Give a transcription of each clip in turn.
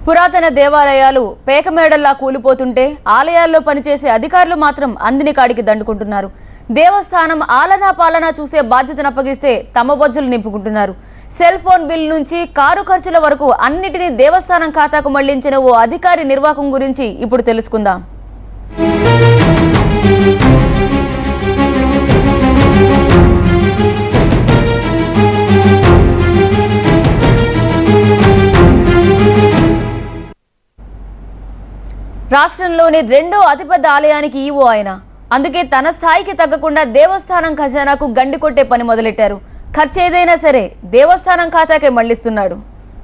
పురాతన దేవాలయాలు పేకమేడల్లా కూలిపోతుంటే ఆలయాల్లో పనిచేసే అధికారులు మాత్రం అందిని కాడికి దండుకుంటున్నారు దేవస్థానం ఆలనా పాలనా చూసే బాధ్యతను అప్పగిస్తే తమ బొజ్జలు నింపుకుంటున్నారు సెల్ ఫోన్ బిల్ నుంచి కారు ఖర్చుల వరకు అన్నిటినీ దేవస్థానం ఖాతాకు మళ్లించిన ఓ అధికారి నిర్వాహకం గురించి ఇప్పుడు తెలుసుకుందాం రాష్ట్రంలోని రెండో అతిపెద్ద ఆలయానికి ఈవో ఆయన అందుకే తన స్థాయికి తగ్గకుండా దేవస్థానం ఖజానాకు గండి కొట్టే పని మొదలెట్టారు ఖర్చు ఏదైనా సరే దేవస్థానం ఖాతాకే మళ్లిస్తున్నాడు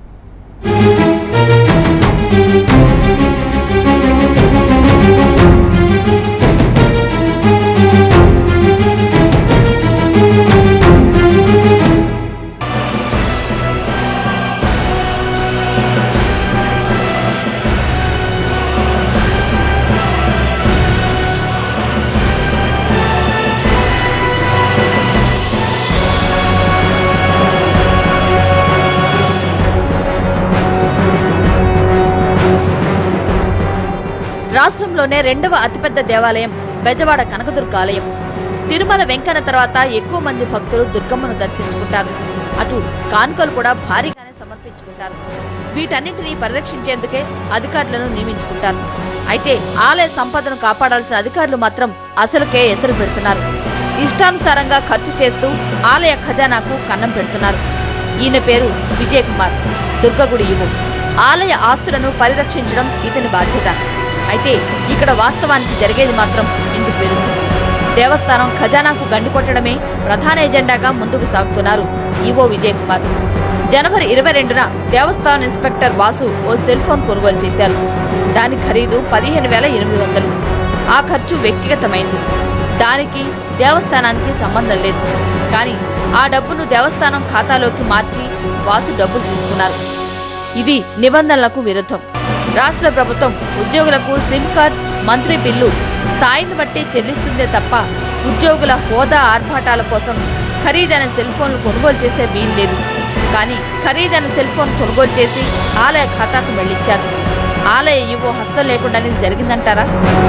రాష్ట్రంలోనే రెండవ అతిపెద్ద దేవాలయం బెజవాడ కనకదుర్గ ఆలయం తిరుమల వెంకన్న తర్వాత ఎక్కువ మంది భక్తులు దుర్గమ్మను దర్శించుకుంటారు అటు కానుకలు కూడా భారీగానే సమర్పించుకుంటారు వీటన్నింటినీ పరిరక్షించేందుకే అధికారులను నియమించుకుంటారు అయితే ఆలయ సంపదను కాపాడాల్సిన అధికారులు మాత్రం అసలుకే ఎసరు పెడుతున్నారు ఇష్టానుసారంగా ఖర్చు చేస్తూ ఆలయ ఖజానాకు కన్నం పెడుతున్నారు ఈయన పేరు విజయ్ కుమార్ దుర్గగుడి యువు ఆలయ ఆస్తులను పరిరక్షించడం ఇతని బాధ్యత అయితే ఇక్కడ వాస్తవానికి జరిగేది మాత్రం ఇందుకు విరుద్ధం దేవస్థానం ఖజానాకు గండి కొట్టడమే ప్రధాన ఎజెండాగా ముందుకు సాగుతున్నారు ఈవో విజయ్ కుమార్ జనవరి ఇరవై రెండున దేవస్థానం ఇన్స్పెక్టర్ వాసు ఓ సెల్ ఫోన్ కొనుగోలు చేశారు దాని ఖరీదు పదిహేను వేల ఎనిమిది వందలు ఆ ఖర్చు వ్యక్తిగతమైంది దానికి దేవస్థానానికి సంబంధం లేదు కానీ ఆ డబ్బును దేవస్థానం ఖాతాలోకి మార్చి వాసు డబ్బులు తీసుకున్నారు ఇది నిబంధనలకు విరుద్ధం రాష్ట్ర ప్రభుత్వం ఉద్యోగులకు సిమ్ కార్డ్ మంత్రి బిల్లు స్థాయిని బట్టి చెల్లిస్తుందే తప్ప ఉద్యోగుల హోదా ఆర్భాటాల కోసం ఖరీదైన సెల్ ఫోన్లు కొనుగోలు చేసే వీలు లేదు కానీ ఖరీదైన సెల్ ఫోన్ కొనుగోలు చేసి ఆలయ ఖాతాకు వెళ్లించారు ఆలయ ఈవో హస్తం లేకుండానే ఇది జరిగిందంటారా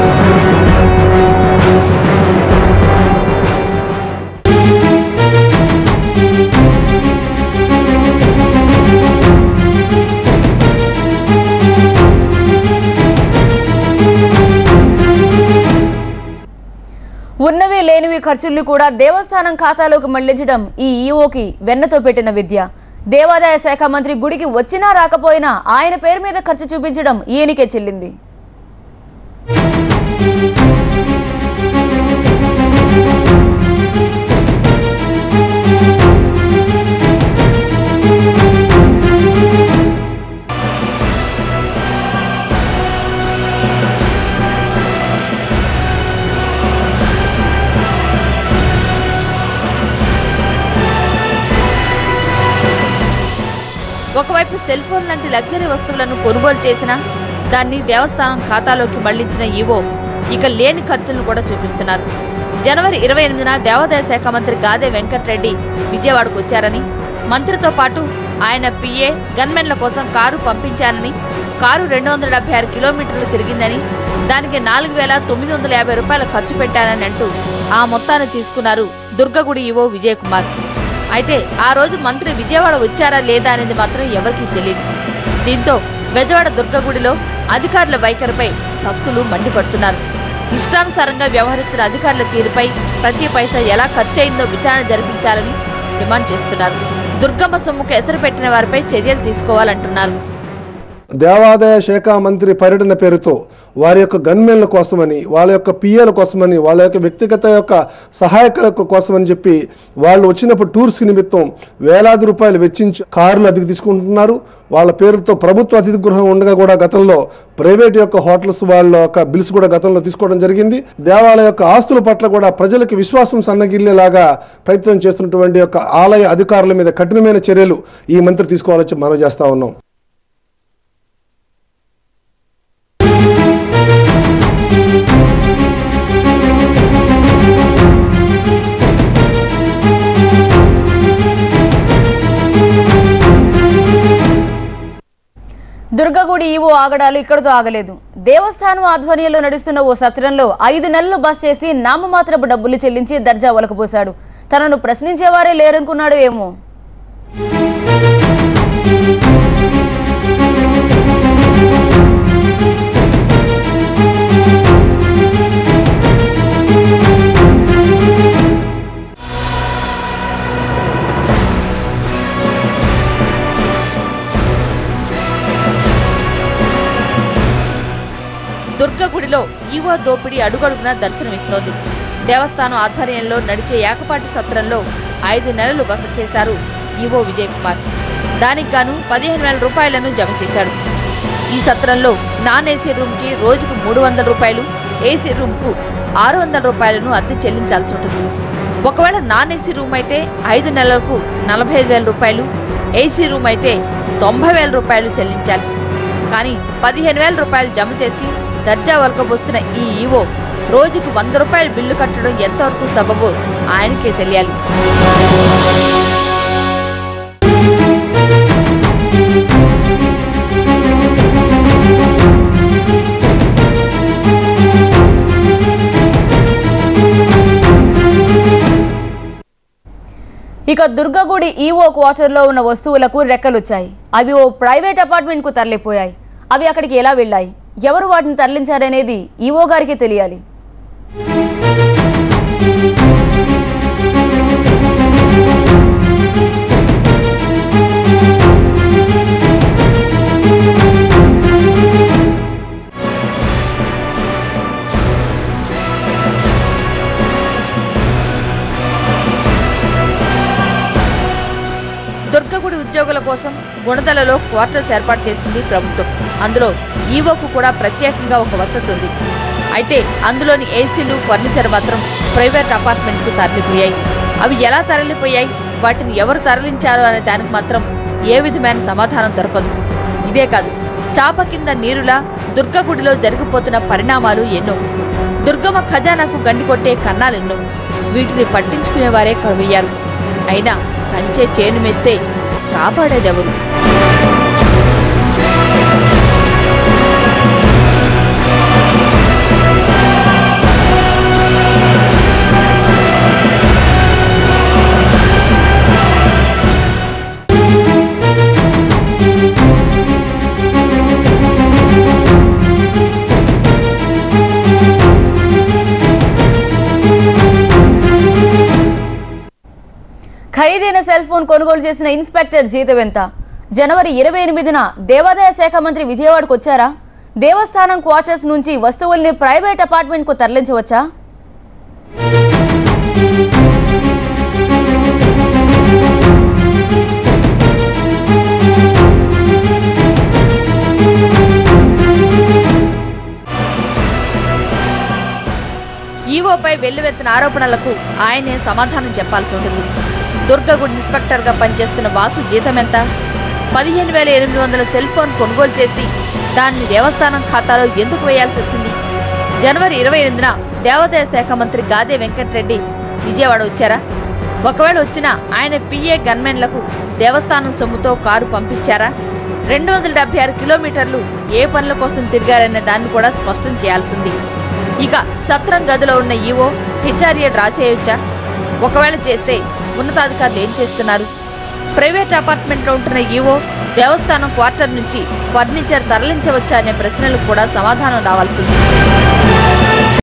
ఉన్నవి లేనివి ఖర్చుల్ని కూడా దేవస్థానం ఖాతాలోకి మళ్లించడం ఈ ఈఓకి వెన్నతో పెట్టిన విద్య దేవాదాయ శాఖ మంత్రి గుడికి వచ్చినా రాకపోయినా ఆయన పేరు మీద ఖర్చు చూపించడం ఈయనకే చెల్లింది ఒకవైపు సెల్ ఫోన్ లాంటి లగ్జరీ వస్తువులను కొనుగోలు చేసినా దాన్ని దేవస్థానం ఖాతాలోకి మళ్లించిన ఈవో ఇక లేని ఖర్చులను కూడా చూపిస్తున్నారు జనవరి ఇరవై ఎనిమిదిన దేవాదాయ శాఖ మంత్రి గాదే వెంకట్రెడ్డి విజయవాడకు వచ్చారని మంత్రితో పాటు ఆయన పిఏ గన్మెన్ల కోసం కారు పంపించానని కారు రెండు వందల డెబ్బై ఆరు కిలోమీటర్లు తిరిగిందని దానికి నాలుగు వేల తొమ్మిది వందల యాభై రూపాయలు ఖర్చు పెట్టానని అంటూ ఆ మొత్తాన్ని తీసుకున్నారు దుర్గగుడి ఈవో విజయ్ కుమార్ అయితే ఆ రోజు మంత్రి విజయవాడ వచ్చారా లేదా అనేది మాత్రం ఎవరికీ తెలియదు దీంతో బెజవాడ దుర్గగుడిలో అధికారుల వైఖరిపై భక్తులు మండిపడుతున్నారు ఇష్టానుసారంగా వ్యవహరిస్తున్న అధికారుల తీరుపై ప్రతి పైసా ఎలా ఖర్చయిందో విచారణ జరిపించాలని డిమాండ్ చేస్తున్నారు దుర్గమ్మ సొమ్ముకు ఎసరు పెట్టిన వారిపై చర్యలు తీసుకోవాలంటున్నారు దేవాదాయ శాఖ మంత్రి పర్యటన పేరుతో వారి యొక్క గన్మెన్ల కోసమని వాళ్ళ యొక్క పిఏల కోసమని వాళ్ళ యొక్క వ్యక్తిగత యొక్క సహాయకుల కోసమని చెప్పి వాళ్ళు వచ్చినప్పుడు టూర్స్ నిమిత్తం వేలాది రూపాయలు వెచ్చించి కార్లు అతికి తీసుకుంటున్నారు వాళ్ళ పేరుతో ప్రభుత్వ అతిథి గృహం ఉండగా కూడా గతంలో ప్రైవేట్ యొక్క హోటల్స్ వాళ్ళ యొక్క బిల్స్ కూడా గతంలో తీసుకోవడం జరిగింది దేవాలయ యొక్క ఆస్తుల పట్ల కూడా ప్రజలకు విశ్వాసం సన్నగిల్లేలాగా ప్రయత్నం చేస్తున్నటువంటి యొక్క ఆలయ అధికారుల మీద కఠినమైన చర్యలు ఈ మంత్రి తీసుకోవాలని మనం చేస్తా ఉన్నాం దుర్గగుడి దుర్గగుడి ఈవో ఆగడాలు ఇక్కడితో ఆగలేదు దేవస్థానం ఆధ్వర్యంలో నడుస్తున్న ఓ సత్రంలో ఐదు నెలలు బస్ చేసి నామమాత్రపు డబ్బులు చెల్లించి దర్జా ఒలకపోశాడు తనను ప్రశ్నించేవారే లేరనుకున్నాడు ఏమో దుర్గ గుడిలో ఈవో దోపిడీ అడుగడుగున దర్శనమిస్తోంది దేవస్థానం ఆధ్వర్యంలో నడిచే ఏకపాటి సత్రంలో ఐదు నెలలు బస చేశారు ఈవో విజయ్ కుమార్ దానికి గాను పదిహేను వేల రూపాయలను జమ చేశాడు ఈ సత్రంలో నాన్ ఏసీ రూమ్కి రోజుకు మూడు వందల రూపాయలు ఏసీ రూమ్కు ఆరు వందల రూపాయలను అద్దె చెల్లించాల్సి ఉంటుంది ఒకవేళ నాన్ ఏసీ రూమ్ అయితే ఐదు నెలలకు నలభై ఐదు వేల రూపాయలు ఏసీ రూమ్ అయితే తొంభై వేల రూపాయలు చెల్లించాలి కానీ పదిహేను వేల రూపాయలు జమ చేసి దర్జా వరకబోస్తున్న ఈ ఈవో రోజుకు వంద రూపాయల బిల్లు కట్టడం ఎంతవరకు సబబు ఆయనకే తెలియాలి ఇక దుర్గగుడి ఈవో క్వార్టర్లో ఉన్న వస్తువులకు రెక్కలొచ్చాయి అవి ఓ ప్రైవేట్ అపార్ట్మెంట్కు తరలిపోయాయి అవి అక్కడికి ఎలా వెళ్ళాయి ఎవరు వాటిని తరలించారనేది ఈవో గారికి తెలియాలి దుర్గగుడి ఉద్యోగుల కోసం గుణదలలో క్వార్టర్స్ ఏర్పాటు చేసింది ప్రభుత్వం అందులో ఈవోకు కూడా ప్రత్యేకంగా ఒక వసతి ఉంది అయితే అందులోని ఏసీలు ఫర్నిచర్ మాత్రం ప్రైవేట్ అపార్ట్మెంట్కు తరలిపోయాయి అవి ఎలా తరలిపోయాయి వాటిని ఎవరు తరలించారు అనే దానికి మాత్రం ఏ విధమైన సమాధానం దొరకదు ఇదే కాదు చాప కింద నీరులా దుర్గగుడిలో జరిగిపోతున్న పరిణామాలు ఎన్నో దుర్గమ్మ ఖజానాకు గండి కొట్టే కన్నాలెన్నో వీటిని పట్టించుకునేవారే కరువయ్యారు అయినా కంచే చేను మేస్తే కాపాడేదెవరు ఖరీదైన సెల్ ఫోన్ కొనుగోలు చేసిన ఇన్స్పెక్టర్ జీతం ఎంత జనవరి ఇరవై ఎనిమిదిన దేవాదాయ శాఖ మంత్రి విజయవాడకు వచ్చారా దేవస్థానం క్వార్టర్స్ నుంచి వస్తువుల్ని ప్రైవేట్ అపార్ట్మెంట్కు తరలించవచ్చా ఈవోపై వెల్లువెత్తిన ఆరోపణలకు ఆయనే సమాధానం చెప్పాల్సి ఉంటుంది దుర్గగుడి ఇన్స్పెక్టర్గా పనిచేస్తున్న వాసు జీతం ఎంత పదిహేను వేల ఎనిమిది వందల సెల్ ఫోన్ కొనుగోలు చేసి దాన్ని దేవస్థానం ఖాతాలో ఎందుకు వేయాల్సి వచ్చింది జనవరి ఇరవై ఎనిమిదిన దేవాదాయ శాఖ మంత్రి గాదే వెంకటరెడ్డి విజయవాడ వచ్చారా ఒకవేళ వచ్చినా ఆయన పిఏ గన్మెన్లకు దేవస్థానం సొమ్ముతో కారు పంపించారా రెండు వందల డెబ్బై ఆరు కిలోమీటర్లు ఏ పనుల కోసం తిరిగారనే దాన్ని కూడా స్పష్టం చేయాల్సి ఉంది ఇక సత్రం గదిలో ఉన్న ఈవో హెచ్ఆర్ఏ డ్రా చేయొచ్చా ఒకవేళ చేస్తే ఉన్నతాధికారులు ఏం చేస్తున్నారు ప్రైవేట్ అపార్ట్మెంట్లో ఉంటున్న ఈవో దేవస్థానం క్వార్టర్ నుంచి ఫర్నిచర్ తరలించవచ్చా అనే ప్రశ్నలకు కూడా సమాధానం రావాల్సి ఉంది